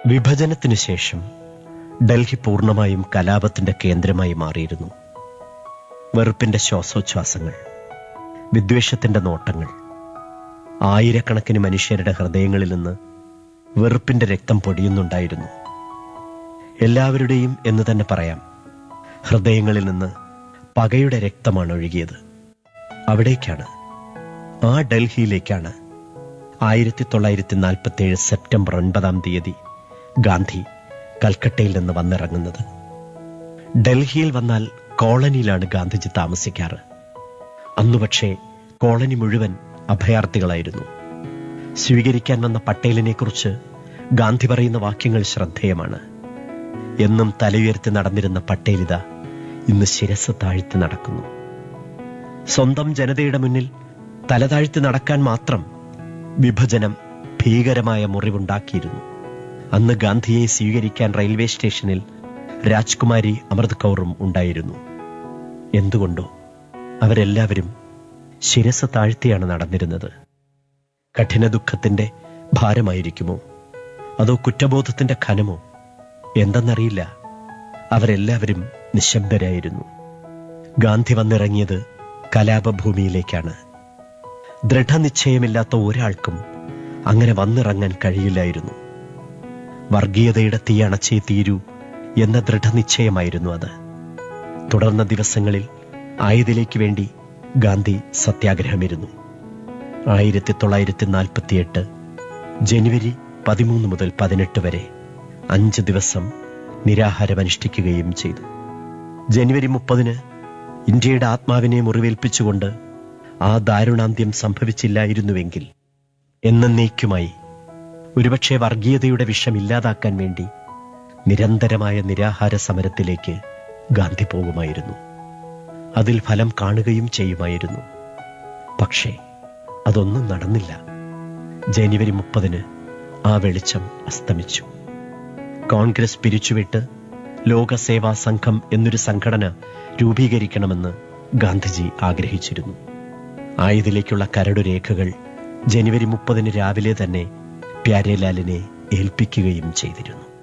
വിഭജനത്തിനു ശേഷം ഡൽഹി പൂർണ്ണമായും കലാപത്തിന്റെ കേന്ദ്രമായി മാറിയിരുന്നു വെറുപ്പിന്റെ ശ്വാസോച്ഛ്വാസങ്ങൾ വിദ്വേഷത്തിന്റെ നോട്ടങ്ങൾ ആയിരക്കണക്കിന് മനുഷ്യരുടെ ഹൃദയങ്ങളിൽ നിന്ന് വെറുപ്പിന്റെ രക്തം പൊടിയുന്നുണ്ടായിരുന്നു എല്ലാവരുടെയും എന്ന് തന്നെ പറയാം ഹൃദയങ്ങളിൽ നിന്ന് പകയുടെ രക്തമാണ് ഒഴുകിയത് അവിടേക്കാണ് ആ ഡൽഹിയിലേക്കാണ് ആയിരത്തി തൊള്ളായിരത്തി നാൽപ്പത്തി ഏഴ് സെപ്റ്റംബർ ഒൻപതാം തീയതി ഗാന്ധി കൽക്കട്ടയിൽ നിന്ന് വന്നിറങ്ങുന്നത് ഡൽഹിയിൽ വന്നാൽ കോളനിയിലാണ് ഗാന്ധിജി താമസിക്കാറ് അന്നു പക്ഷേ കോളനി മുഴുവൻ അഭയാർത്ഥികളായിരുന്നു സ്വീകരിക്കാൻ വന്ന പട്ടേലിനെ കുറിച്ച് ഗാന്ധി പറയുന്ന വാക്യങ്ങൾ ശ്രദ്ധേയമാണ് എന്നും തലയുയർത്തി നടന്നിരുന്ന പട്ടേലിത ഇന്ന് ശിരസ് താഴ്ത്തി നടക്കുന്നു സ്വന്തം ജനതയുടെ മുന്നിൽ തല താഴ്ത്തി നടക്കാൻ മാത്രം വിഭജനം ഭീകരമായ മുറിവുണ്ടാക്കിയിരുന്നു അന്ന് ഗാന്ധിയെ സ്വീകരിക്കാൻ റെയിൽവേ സ്റ്റേഷനിൽ രാജ്കുമാരി അമൃത് കൗറും ഉണ്ടായിരുന്നു എന്തുകൊണ്ടോ അവരെല്ലാവരും ശിരസ് താഴ്ത്തിയാണ് നടന്നിരുന്നത് കഠിന ദുഃഖത്തിന്റെ ഭാരമായിരിക്കുമോ അതോ കുറ്റബോധത്തിന്റെ ഖനമോ എന്തെന്നറിയില്ല അവരെല്ലാവരും നിശബ്ദരായിരുന്നു ഗാന്ധി വന്നിറങ്ങിയത് കലാപഭൂമിയിലേക്കാണ് ദൃഢനിശ്ചയമില്ലാത്ത ഒരാൾക്കും അങ്ങനെ വന്നിറങ്ങാൻ കഴിയില്ലായിരുന്നു വർഗീയതയുടെ തീ അണച്ചേ തീരൂ എന്ന ദൃഢനിശ്ചയമായിരുന്നു അത് തുടർന്ന ദിവസങ്ങളിൽ ആയതിലേക്ക് വേണ്ടി ഗാന്ധി സത്യാഗ്രഹമിരുന്നു ആയിരത്തി തൊള്ളായിരത്തി നാൽപ്പത്തിയെട്ട് ജനുവരി പതിമൂന്ന് മുതൽ പതിനെട്ട് വരെ അഞ്ച് ദിവസം നിരാഹാരമനുഷ്ഠിക്കുകയും ചെയ്തു ജനുവരി മുപ്പതിന് ഇന്ത്യയുടെ ആത്മാവിനെ മുറിവേൽപ്പിച്ചുകൊണ്ട് ആ ദാരുണാന്ത്യം സംഭവിച്ചില്ലായിരുന്നുവെങ്കിൽ എന്നേക്കുമായി ഒരുപക്ഷെ വർഗീയതയുടെ വിഷം ഇല്ലാതാക്കാൻ വേണ്ടി നിരന്തരമായ നിരാഹാര സമരത്തിലേക്ക് ഗാന്ധി പോകുമായിരുന്നു അതിൽ ഫലം കാണുകയും ചെയ്യുമായിരുന്നു പക്ഷേ അതൊന്നും നടന്നില്ല ജനുവരി മുപ്പതിന് ആ വെളിച്ചം അസ്തമിച്ചു കോൺഗ്രസ് പിരിച്ചുവിട്ട് ലോകസേവാ സംഘം എന്നൊരു സംഘടന രൂപീകരിക്കണമെന്ന് ഗാന്ധിജി ആഗ്രഹിച്ചിരുന്നു ആയതിലേക്കുള്ള കരടുരേഖകൾ ജനുവരി മുപ്പതിന് രാവിലെ തന്നെ പ്യാരേലാലിനെ ഏൽപ്പിക്കുകയും ചെയ്തിരുന്നു